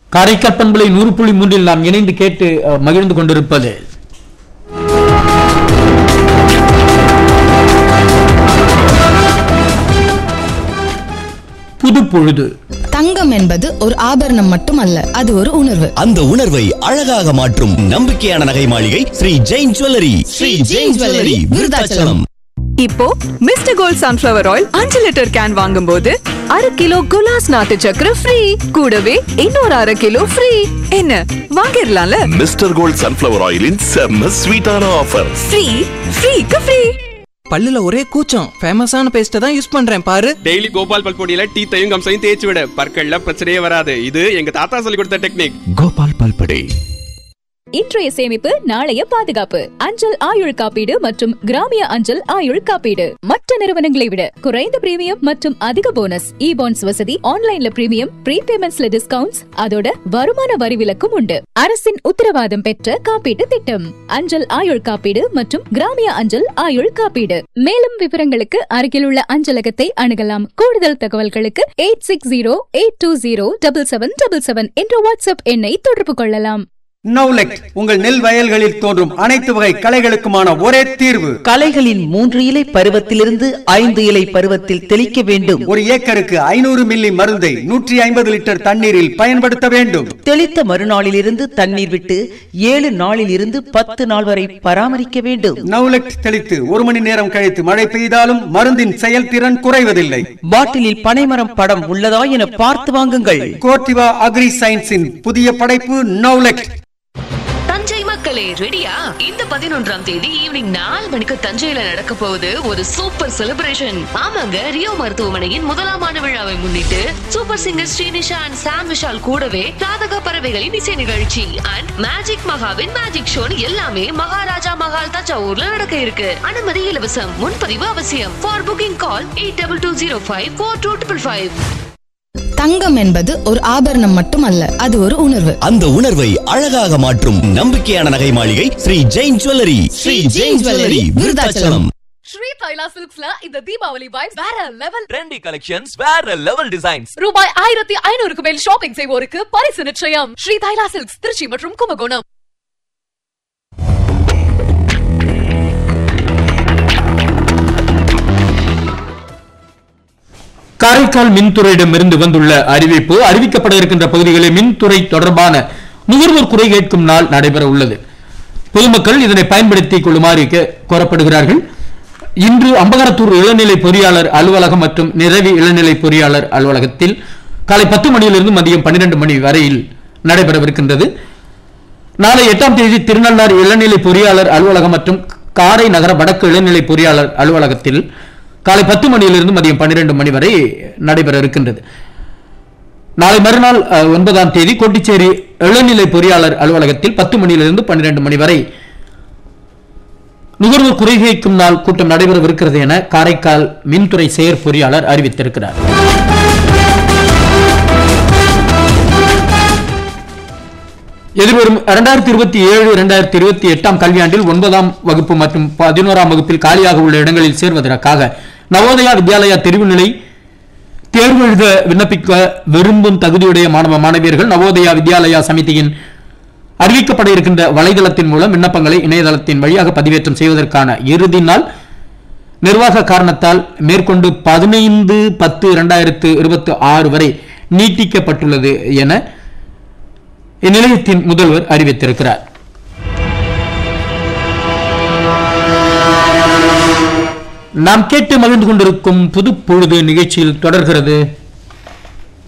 காரைக்கால் பண்பலை நூறு புள்ளி மூன்றில் நாம் இணைந்து கேட்டு அஹ், மகிழ்ந்து கொண்டிருப்பது புது பொழுது தங்கம் என்பது ஒரு ஆபரணம் மட்டுமல்ல அது ஒரு உணர்வு அந்த உணர்வை அழகாக மாற்றும் நம்பிக்கையான நகை மாளிகை ஸ்ரீ ஜெயின் ஜுவல்லரி ஸ்ரீ ஜெயின் ஜுவல்லரி விருதாச்சலம் இப்போ மிஸ்டர் கோல்ட் சன்ஃபிளவர் ஆயில் அஞ்சு லிட்டர் கேன் வாங்கும்போது அரை கிலோ குலாஸ் நாட்டு சக்கரை ஃப்ரீ கூடவே இன்னொரு அரை கிலோ ஃப்ரீ என்ன வாங்கிடலாம்ல மிஸ்டர் கோல்ட் சன்ஃபிளவர் ஆயிலின் செம்ம ஸ்வீட்டான ஆஃபர் ஃப்ரீ ஃப்ரீக்கு ஃப்ரீ பல்லுல ஒரே கூச்சம் ஃபேமஸான பேஸ்ட்டை தான் யூஸ் பண்றேன் பாரு டெய்லி கோபால் பல்பொடியில டீத்தையும் கம்சையும் தேய்ச்சி விட பற்கள்ல பிரச்சனையே வராது இது எங்க தாத்தா சொல்லி கொடுத்த டெக்னிக் கோபால் பல்படே இன்றைய சேமிப்பு நாளைய பாதுகாப்பு அஞ்சல் ஆயுள் காப்பீடு மற்றும் கிராமிய அஞ்சல் ஆயுள் காப்பீடு மற்ற நிறுவனங்களை விட குறைந்த பிரீமியம் மற்றும் அதிக போனஸ் இ பாண்ட்ஸ் வசதி ஆன்லைன்ல பிரீமியம் ப்ரீபேமெண்ட்ஸ்ல டிஸ்கவுண்ட்ஸ் அதோட வருமான வரி விலக்கும் உண்டு அரசின் உத்தரவாதம் பெற்ற காப்பீட்டு திட்டம் அஞ்சல் ஆயுள் காப்பீடு மற்றும் கிராமிய அஞ்சல் ஆயுள் காப்பீடு மேலும் விவரங்களுக்கு அருகிலுள்ள அஞ்சலகத்தை அணுகலாம் கூடுதல் தகவல்களுக்கு eight six zero eight two zero double seven double seven என்ற வாட்ஸ்அப் எண்ணை தொடர்பு கொள்ளலாம் நவுலெக்ட் உங்கள் நெல் வயல்களில் தோன்றும் அனைத்து வகை களைகளுக்குமான ஒரே தீர்வு களைகளின் மூன்று இலை பருவத்திலிருந்து ஐந்து இலை பருவத்தில் தெளிக்க வேண்டும் ஒரு ஏக்கருக்கு ஐநூறு மில்லி மருந்தை நூற்றி ஐம்பது லிட்டர் தண்ணீரில் பயன்படுத்த வேண்டும் தெளித்த மறுநாளிலிருந்து தண்ணீர் விட்டு ஏழு நாளில் இருந்து பத்து நாள் வரை பராமரிக்க வேண்டும் நவுலெக்ட் தெளித்து ஒரு மணி நேரம் கழித்து மழை பெய்தாலும் மருந்தின் செயல்திறன் குறைவதில்லை பாட்டிலில் பனைமரம் படம் உள்ளதா என பார்த்து வாங்குங்கள் கோர்டிவா அக்ரி சயின்ஸின் புதிய படைப்பு நவுலெக்ட் தஞ்சை மக்களே ரெடியா இந்த பதினொன்றாம் தேதி ஈவினிங் நாலு மணிக்கு தஞ்சையில நடக்க போகுது ஒரு சூப்பர் செலிப்ரேஷன் ஆமாங்க ரியோ மருத்துவமனையின் முதலாம் ஆண்டு விழாவை முன்னிட்டு super singer Srinisha and Sam Vishal கூடவே ராதக பறவைகளின் இசை நிகழ்ச்சி அண்ட் மேஜிக் மகாவின் மேஜிக் ஷோ எல்லாமே மகாராஜா மகால் தஞ்சாவூர்ல நடக்க இருக்கு அனுமதி இலவசம் முன்பதிவு அவசியம் for booking call eight double two zero five four two triple five தங்கம் என்பது ஒரு ஆபரணம் மட்டுமல்ல அது ஒரு உணர்வு அந்த உணர்வை அழகாக மாற்றும் நம்பிக்கையான நகை மாளிகை ஸ்ரீ ஜெயின் ஜுவல்லரி ஸ்ரீ ஜெயின் ஜுவல்லரி விருதாச்சலம் ஸ்ரீ தைலா சில்க்ஸ்ல இந்த தீபாவளி வைப்ஸ் வேற லெவல் ட்ரெண்டி கலெக்ஷன்ஸ் வேற லெவல் டிசைன்ஸ் ரூபாய் ஆயிரத்தி ஐநூறுக்கு மேல் ஷாப்பிங் செய்வோருக்கு பரிசு நிச்சயம் ஸ்ரீ தைலா சில்க்ஸ் திருச்சி மற்றும் கும்பகோணம் காரைக்கால் மின்துறையிடமிருந்து வந்துள்ள அறிவிப்பு அறிவிக்கப்பட இருக்கின்ற பகுதிகளில் மின்துறை தொடர்பான நுகர்வோர் குறை கேட்கும் நாள் நடைபெற உள்ளது பொதுமக்கள் இதனை பயன்படுத்திக் கொள்ளுமாறு கே- கோரப்படுகிறார்கள் இன்று அம்பகரத்தூர் இளநிலை பொறியாளர் அலுவலகம் மற்றும் நிறவி இளநிலை பொறியாளர் அலுவலகத்தில் காலை பத்து மணியிலிருந்து மதியம் பன்னிரண்டு மணி வரையில் நடைபெறவிருக்கின்றது நாளை எட்டாம் தேதி திருநள்ளாறு இளநிலை பொறியாளர் அலுவலகம் மற்றும் காரை நகர வடக்கு இளநிலை பொறியாளர் அலுவலகத்தில் காலை பத்து மணியிலிருந்து மதியம் பன்னிரண்டு மணி வரை நடைபெற இருக்கின்றது நாளை மறுநாள் அஹ், ஒன்பதாம் தேதி கோட்டிச்சேரி இளநிலை பொறியாளர் அலுவலகத்தில் பத்து மணியிலிருந்து பன்னிரண்டு மணி வரை நுகர்வோர் குறை கேட்கும் நாள் கூட்டம் நடைபெறவிருக்கிறது என காரைக்கால் மின்துறை செயற் பொறியாளர் அறிவித்திருக்கிறார் எதிர்வரும் இரண்டாயிரத்தி இருபத்தி ஏழு இரண்டாயிரத்தி இருபத்தி எட்டாம் கல்வியாண்டில் ஒன்பதாம் வகுப்பு மற்றும் பதினோராம் வகுப்பில் காலியாக உள்ள இடங்களில் சேர்வதற்காக நவோதயா வித்யாலயா தெரிவுநிலை தேர்வு எழுத விண்ணப்பிக்க விரும்பும் தகுதியுடைய மாணவ மாணவியர்கள் நவோதயா வித்யாலயா சமிதியின் அறிவிக்கப்பட இருக்கின்ற வலைதளத்தின் மூலம் விண்ணப்பங்களை இணையதளத்தின் வழியாக பதிவேற்றம் செய்வதற்கான இறுதி நாள் நிர்வாக காரணத்தால் மேற்கொண்டு பதினைந்து பத்து இரண்டாயிரத்து இருபத்தி ஆறு வரை நீட்டிக்கப்பட்டுள்ளது என இந்நிலையத்தின் முதல்வர் அறிவித்திருக்கிறார் நாம் கேட்டு மகிழ்ந்து கொண்டிருக்கும் புது பொழுது நிகழ்ச்சியில் தொடர்கிறது